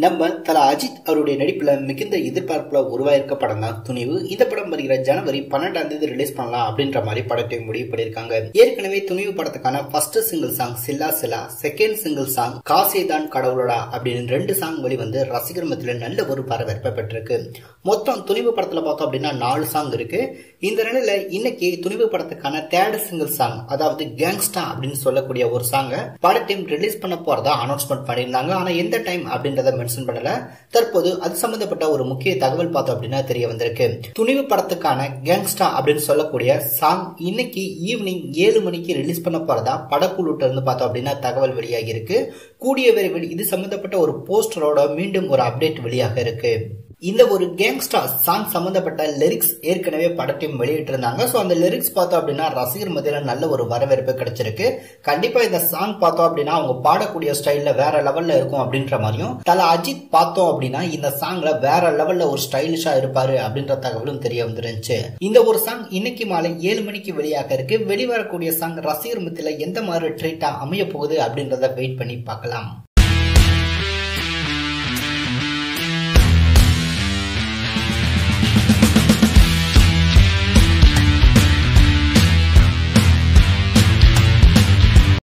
நம்ம தல அஜித் அவருடைய நடிப்புல மிகுந்த எதிர்பார்ப்புல உருவாயிருக்க படம் தான் துணிவு இந்த படம் வருகிற ஜனவரி பன்னெண்டாம் தேதி ரிலீஸ் பண்ணலாம் அப்படின்ற மாதிரி படத்தை முடிவு பண்ணியிருக்காங்க ஏற்கனவே துணிவு படத்துக்கான first single song Chilla Chilla second single song காசேதான் கடவுளோடா அப்படின்னு ரெண்டு சாங் வெளிவந்து ரசிகர் மத்தியில நல்ல ஒரு வரவேற்பை பெற்றிருக்கு மொத்தம் துணிவு படத்துல பார்த்தோம் அப்படின்னா நாலு சாங் இருக்கு இந்த நிலையில இன்னைக்கு துணிவு படத்துக்கான தேர்ட் சிங்கிள் சாங் அதாவது கேங்ஸ்டா அப்படின்னு சொல்லக்கூடிய ஒரு சாங்க படத்தையும் ரிலீஸ் பண்ண போறதா அனௌன்ஸ்மெண்ட் பண்ணியிருந்தாங்க ஆனா எந்த டைம் அப்படின்றத மென்ஷன் பண்ணல தற்போது அது சம்பந்தப்பட்ட ஒரு முக்கிய தகவல் பார்த்தோம் அப்படின்னா தெரிய வந்திருக்கு துணிவு படத்துக்கான கேங்ஸ்டா அப்படின்னு சொல்லக்கூடிய சாங் இன்னைக்கு ஈவினிங் ஏழு மணிக்கு ரிலீஸ் பண்ண போறதா படக்குழுட்ட இருந்து பார்த்தோம் அப்படின்னா தகவல் வெளியாகி இருக்கு கூடிய விரைவில் இது சம்பந்தப்பட்ட ஒரு போஸ்டரோட மீண்டும் ஒரு அப்டேட் வெளியாக இருக்கு இந்த ஒரு கேங்ஸ்டார் சாங் சம்பந்தப்பட்ட லிரிக்ஸ் ஏற்கனவே படத்தையும் வெளியிட்டிருந்தாங்க ஸோ அந்த லிரிக்ஸ் பார்த்தோம் அப்படின்னா ரசிகர் மத்தியில நல்ல ஒரு வரவேற்பு கிடைச்சிருக்கு கண்டிப்பா இந்த சாங் பார்த்தோம் அப்படின்னா அவங்க பாடக்கூடிய ஸ்டைல்ல வேற லெவல்ல இருக்கும் அப்படின்ற மாதிரியும் தல அஜித் பார்த்தோம் அப்படின்னா இந்த சாங்ல வேற லெவல்ல ஒரு ஸ்டைலிஷா இருப்பாரு அப்படின்ற தகவலும் தெரிய வந்துருந்துச்சு இந்த ஒரு சாங் இன்னைக்கு மாலை ஏழு மணிக்கு வெளியாக இருக்கு வெளிவரக்கூடிய சாங் ரசிகர் மத்தியில எந்த மாதிரி ட்ரீட்டா அமைய போகுது அப்படின்றத வெயிட் பண்ணி பார்க்கலாம்